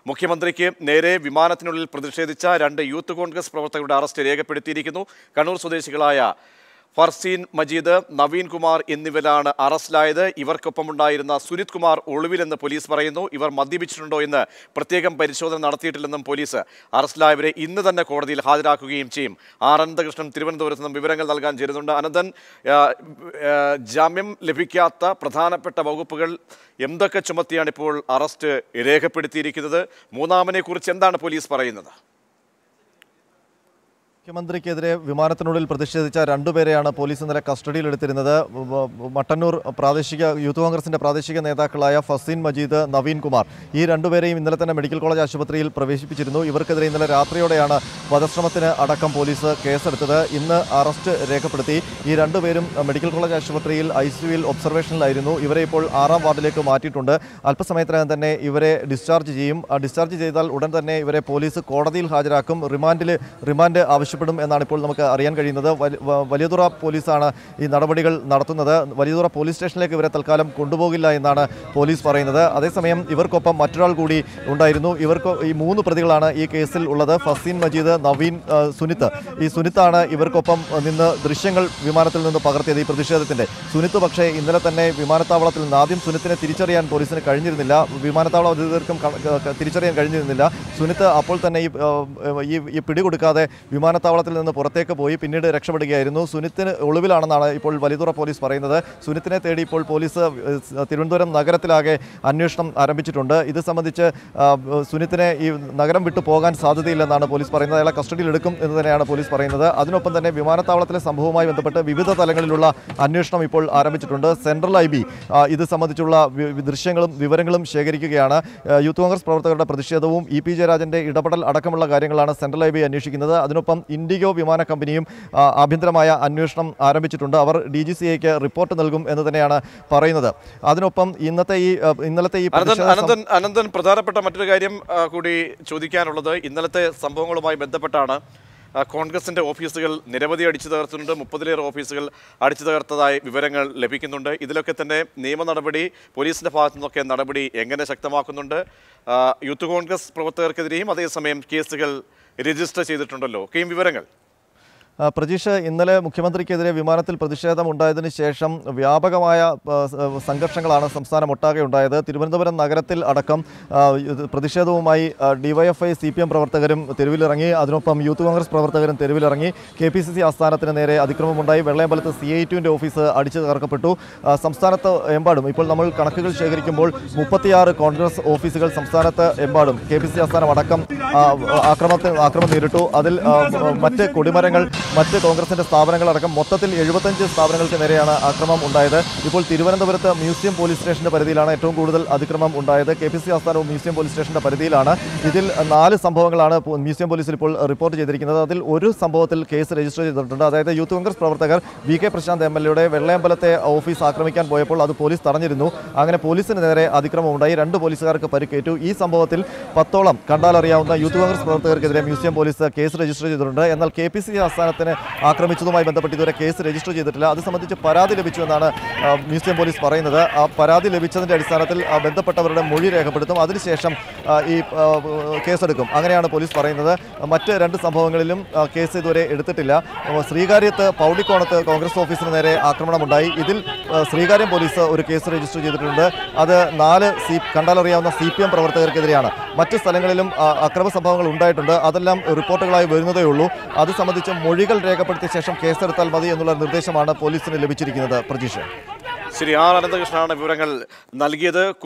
മുഖ്യമന്ത്രിക്ക് നേരെ വിമാനത്തിനുള്ളിൽ പ്രതിഷേധിച്ച രണ്ട് യൂത്ത് കോൺഗ്രസ് പ്രവർത്തകരുടെ അറസ്റ്റ് രേഖപ്പെടുത്തിയിരിക്കുന്നു കണ്ണൂർ സ്വദേശികളായ ഫർസീൻ മജീദ് നവീൻ കുമാർ എന്നിവരാണ് അറസ്റ്റിലായത് ഇവർക്കൊപ്പമുണ്ടായിരുന്ന സുനിത് കുമാർ ഒളിവിലെന്ന് പോലീസ് പറയുന്നു ഇവർ മദ്യപിച്ചിട്ടുണ്ടോ എന്ന് പ്രത്യേകം പരിശോധന നടത്തിയിട്ടില്ലെന്നും പോലീസ് അറസ്റ്റിലായവരെ ഇന്ന് തന്നെ കോടതിയിൽ ഹാജരാക്കുകയും ചെയ്യും ആർ അനന്തകൃഷ്ണൻ തിരുവനന്തപുരത്ത് നിന്നും വിവരങ്ങൾ നൽകാൻ ചേരുന്നുണ്ട് അനന്തൻ ആ, ആ, ജാമ്യം ലഭിക്കാത്ത പ്രധാനപ്പെട്ട വകുപ്പുകൾ എന്തൊക്കെ ചുമത്തിയാണ് ഇപ്പോൾ അറസ്റ്റ് രേഖപ്പെടുത്തിയിരിക്കുന്നത് മൂന്നാമനെ കുറിച്ച് എന്താണ് പോലീസ് പറയുന്നത് മുഖ്യമന്ത്രിക്കെതിരെ വിമാനത്തിനുള്ളിൽ പ്രതിഷേധിച്ച രണ്ടുപേരെയാണ് പോലീസ് ഇന്നലെ കസ്റ്റഡിയിലെടുത്തിരുന്നത് വ- വ- മട്ടന്നൂർ പ്രാദേശിക യൂത്ത് കോൺഗ്രസിന്റെ പ്രാദേശിക നേതാക്കളായ ഫസീൻ മജീദ് നവീൻ കുമാർ ഈ രണ്ടുപേരെയും ഇന്നലെ തന്നെ മെഡിക്കൽ കോളേജ് ആശുപത്രിയിൽ പ്രവേശിപ്പിച്ചിരുന്നു ഇവർക്കെതിരെ ഇന്നലെ രാത്രിയോടെയാണ് വധശ്രമത്തിന് അടക്കം പോലീസ് കേസെടുത്തത് ഇന്ന് അറസ്റ്റ് രേഖപ്പെടുത്തി ഈ രണ്ടുപേരും മെഡിക്കൽ കോളേജ് ആശുപത്രിയിൽ ഐ സിയുവിൽ ഒബ്സർവേഷനിലായിരുന്നു ഇവരെ ഇപ്പോൾ ആറാം വാർഡിലേക്ക് മാറ്റിയിട്ടുണ്ട് അല്പസമയത്തിനകം തന്നെ ഇവരെ ഡിസ്ചാർജ് ചെയ്യും ആ ഡിസ്ചാർജ് ചെയ്താൽ ഉടൻ തന്നെ ഇവരെ പോലീസ് കോടതിയിൽ ഹാജരാക്കും റിമാൻഡിൽ റിമാൻഡ് ആവശ്യപ്പെടും എന്നാണ് ഇപ്പോൾ നമുക്ക് അറിയാൻ കഴിയുന്നത് വലി- വ- വലിയതുറ പോലീസാണ് ഈ നടപടികൾ നടത്തുന്നത് വലിയതുറ പോലീസ് സ്റ്റേഷനിലേക്ക് ഇവരെ തൽക്കാലം കൊണ്ടുപോകില്ല എന്നാണ് പോലീസ് പറയുന്നത് അതേസമയം ഇവർക്കൊപ്പം മറ്റൊരാൾ കൂടി ഉണ്ടായിരുന്നു ഇവർക്ക് ഈ മൂന്ന് പ്രതികളാണ് ഈ കേസിൽ ഉള്ളത് ഫസീൻ മജീദ് നവീൻ ആ, സുനിത്ത് ഈ സുനിത്താണ് ഇവർക്കൊപ്പം നിന്ന് ദൃശ്യങ്ങൾ വിമാനത്തിൽ നിന്ന് പകർത്തിയത് ഈ പ്രതിഷേധത്തിന്റെ സുനിത്ത് പക്ഷേ ഇന്നലെ തന്നെ വിമാനത്താവളത്തിൽ നിന്ന് ആദ്യം സുനിത്തിനെ തിരിച്ചറിയാൻ പോലീസിന് കഴിഞ്ഞിരുന്നില്ല വിമാനത്താവള അധികൃതർക്കും ക- ക- തിരിച്ചറിയാൻ കഴിഞ്ഞിരുന്നില്ല സുനിത്ത് അപ്പോൾ തന്നെ ഈ ആ, ഈ ഈ പിടികൊടുക്കാതെ വിമാനത്താവളത്തിൽ നിന്ന് പുറത്തേക്ക് പോയി പിന്നീട് രക്ഷപ്പെടുകയായിരുന്നു സുനിത്തിന് ഒളിവിലാണെന്നാണ് ഇപ്പോൾ വലിതുറ പോലീസ് പറയുന്നത് സുനിത്തിനെ തേടി ഇപ്പോൾ പോലീസ് ഏഹ്, തിരുവനന്തപുരം നഗരത്തിലാകെ അന്വേഷണം ആരംഭിച്ചിട്ടുണ്ട് ഇത് സംബന്ധിച്ച് ആ, സുനിത്തിനെ ഈ നഗരം വിട്ടു പോകാൻ സാധ്യതയില്ലെന്നാണ് പോലീസ് പറയുന്നത് അയാളെ കസ്റ്റഡിയിൽ എടുക്കും എന്ന് തന്നെയാണ് പോലീസ് പറയുന്നത് അതിനൊപ്പം തന്നെ വിമാനത്താവളത്തിലെ സംഭവവുമായി ബന്ധപ്പെട്ട് വിവിധ തലങ്ങളിലുള്ള അന്വേഷണം ഇപ്പോൾ ആരംഭിച്ചിട്ടുണ്ട് സെൻട്രൽ ഐ ബി ഇത് സംബന്ധിച്ചുള്ള വി- വി- ദൃശ്യങ്ങളും വിവരങ്ങളും ശേഖരിക്കുകയാണ് ആ, യൂത്ത് കോൺഗ്രസ് പ്രവർത്തകരുടെ പ്രതിഷേധവും ഇ പി ജയരാജന്റെ ഇടപെടൽ അടക്കമുള്ള കാര്യങ്ങളാണ് സെൻട്രൽ ഐ ബി അന്വേഷിക്കുന്നത് അതിനൊപ്പം ഇൻഡിഗോ വിമാന കമ്പനിയും ആ, ആഭ്യന്തരമായ അന്വേഷണം ആരംഭിച്ചിട്ടുണ്ട് അവർ ഡി ജി സി ഐക്ക് റിപ്പോർട്ട് നൽകും എന്ന് തന്നെയാണ് പറയുന്നത് അതിനൊപ്പം ഇന്നത്തെ ഈ ആ, ഇന്നലത്തെ ഈ അനന്തൻ പ്രതിഷേധ സം- അനന്തൻ അനന്തൻ പ്രധാനപ്പെട്ട മറ്റൊരു കാര്യം ആ, കൂടി ചോദിക്കാനുള്ളത് ഇന്നലത്തെ സംഭവങ്ങളുമായി ബന്ധപ്പെട്ടാണ് ആ, കോൺഗ്രസിന്റെ ഓഫീസുകൾ നിരവധി അടിച്ചു തകർത്തിട്ടുണ്ട് മുപ്പതിലേറെ ഓഫീസുകൾ അടിച്ചു തകർത്തതായി വിവരങ്ങൾ ലഭിക്കുന്നുണ്ട് ഇതിലൊക്കെ തന്നെ നിയമ നടപടി പോലീസിന്റെ ഭാഗത്തു നിന്നൊക്കെ നടപടി എങ്ങനെ ശക്തമാക്കുന്നുണ്ട് ആ, യൂത്ത് കോൺഗ്രസ് പ്രവർത്തകർക്കെതിരെയും അതേസമയം കേസുകൾ രജിസ്റ്റർ ചെയ്തിട്ടുണ്ടല്ലോ ഒക്കെയും വിവരങ്ങൾ ആ, പ്രജീഷ് ഇന്നലെ മുഖ്യമന്ത്രിക്കെതിരെ വിമാനത്തിൽ പ്രതിഷേധം ഉണ്ടായതിനു ശേഷം വ്യാപകമായ ആ, സ- സംഘർഷങ്ങളാണ് സംസ്ഥാനം ഒട്ടാകെ ഉണ്ടായത് തിരുവനന്തപുരം നഗരത്തിൽ അടക്കം ആ, ഇത് പ്രതിഷേധവും,മായി ഡിവൈഎഫ്ഐ സി പി എം പ്രവർത്തകരും തെരുവിലിറങ്ങി അതിനൊപ്പം യൂത്ത് കോൺഗ്രസ് പ്രവർത്തകരും തെരുവിലിറങ്ങി കെ പി സി സി ആസ്ഥാനത്തിന് നേരെ അതിക്രമമുണ്ടായി വെള്ളയമ്പലത്ത് സി ഐ ടുവിൻ്റെ ഓഫീസ് അടിച്ചു തകർക്കപ്പെട്ടു ആ, സംസ്ഥാനത്ത് എമ്പാടും ഇപ്പോൾ നമ്മൾ കണക്കുകൾ ശേഖരിക്കുമ്പോൾ മുപ്പത്തിയാറ് കോൺഗ്രസ് ഓഫീസുകൾ സംസ്ഥാനത്ത് എമ്പാടും കെ പി സി ആസ്ഥാനം അടക്കം ആ, ആക്രമണത്തിൽ ആക്രമണം നേരിട്ടു അതിൽ ആ, മറ്റ് കൊടിമരങ്ങൾ മറ്റ് കോൺഗ്രസിന്റെ സ്ഥാപനങ്ങളടക്കം മൊത്തത്തിൽ എഴുപത്തഞ്ച് സ്ഥാപനങ്ങൾക്ക് നേരെയാണ് ആക്രമണം ഉണ്ടായത് ഇപ്പോൾ തിരുവനന്തപുരത്ത് മ്യൂസിയം പോലീസ് സ്റ്റേഷന്റെ പരിധിയിലാണ് ഏറ്റവും കൂടുതൽ അതിക്രമം ഉണ്ടായത് കെ പി സി ആസ്ഥാനവും മ്യൂസിയം പോലീസ് സ്റ്റേഷന്റെ പരിധിയിലാണ് ഇതിൽ നാല് സംഭവങ്ങളാണ് പോ- മ്യൂസിയം പോലീസിൽ ഇപ്പോൾ റിപ്പോർട്ട് ചെയ്തിരിക്കുന്നത് അതിൽ ഒരു സംഭവത്തിൽ കേസ് രജിസ്റ്റർ ചെയ്തിട്ടുണ്ട് അതായത് യൂത്ത് കോൺഗ്രസ് പ്രവർത്തകർ V K Prashanth M L എയുടെ വെള്ളയമ്പലത്തെ ഓഫീസ് ആക്രമിക്കാൻ പോയപ്പോൾ അത് പോലീസ് തടഞ്ഞിരുന്നു അങ്ങനെ പോലീസിന് നേരെ അതിക്രമം ഉണ്ടായി രണ്ട് പോലീസുകാർക്ക് പരിക്കേറ്റു ഈ സംഭവത്തിൽ പത്തോളം കണ്ടാലറിയാവുന്ന യൂത്ത് കോൺഗ്രസ് പ്രവർത്തകർക്കെതിരെ മ്യൂസിയം പോലീസ് കേസ് രജിസ്റ്റർ ചെയ്തിട്ടുണ്ട് എന്നാൽ കെ പി സി സി ആസ്ഥാനത്തിന് ആക്രമിച്ചതുമായി ബന്ധപ്പെട്ട് ഇതുവരെ കേസ് രജിസ്റ്റർ ചെയ്തിട്ടില്ല അത് സംബന്ധിച്ച് പരാതി ലഭിച്ചുവെന്നാണ് ആ, മ്യൂസിയം പോലീസ് പറയുന്നത് ആ പരാതി ലഭിച്ചതിന്റെ അടിസ്ഥാനത്തിൽ ആ, ബന്ധപ്പെട്ടവരുടെ മൊഴി രേഖപ്പെടുത്തും അതിനുശേഷം ആ, ഈ ആ, കേസെടുക്കും അങ്ങനെയാണ് പോലീസ് പറയുന്നത് മറ്റ് രണ്ട് സംഭവങ്ങളിലും ആ, കേസ് ഇതുവരെ എടുത്തിട്ടില്ല ആ, ശ്രീകാര്യത്ത് പൗടിക്കോണത്ത് കോൺഗ്രസ് ഓഫീസിന് നേരെ ആക്രമണമുണ്ടായി ഇതിൽ ആ, ശ്രീകാര്യം പോലീസ് ഒരു കേസ് രജിസ്റ്റർ ചെയ്തിട്ടുണ്ട് അത് നാല് സി കണ്ടാലറിയാവുന്ന സി പി എം പ്രവർത്തകർക്കെതിരെയാണ് മറ്റ് സ്ഥലങ്ങളിലും ആ, അക്രമ സംഭവങ്ങൾ ഉണ്ടായിട്ടുണ്ട് അതെല്ലാം റിപ്പോർട്ടുകളായി വരുന്നതേ ഉള്ളൂ അത് സംബന്ധിച്ച് മൊഴികൾ രേഖപ്പെടുത്തിയ ശേഷം കേസെടുത്താൽ മതി എന്നുള്ള നിർദ്ദേശമാണ് പോലീസിന് ലഭിച്ചിരിക്കുന്നത് പ്രജീഷ് ശ്രീ ആർ അനന്തകൃഷ്ണനാണ് വിവരങ്ങൾ നൽകിയത്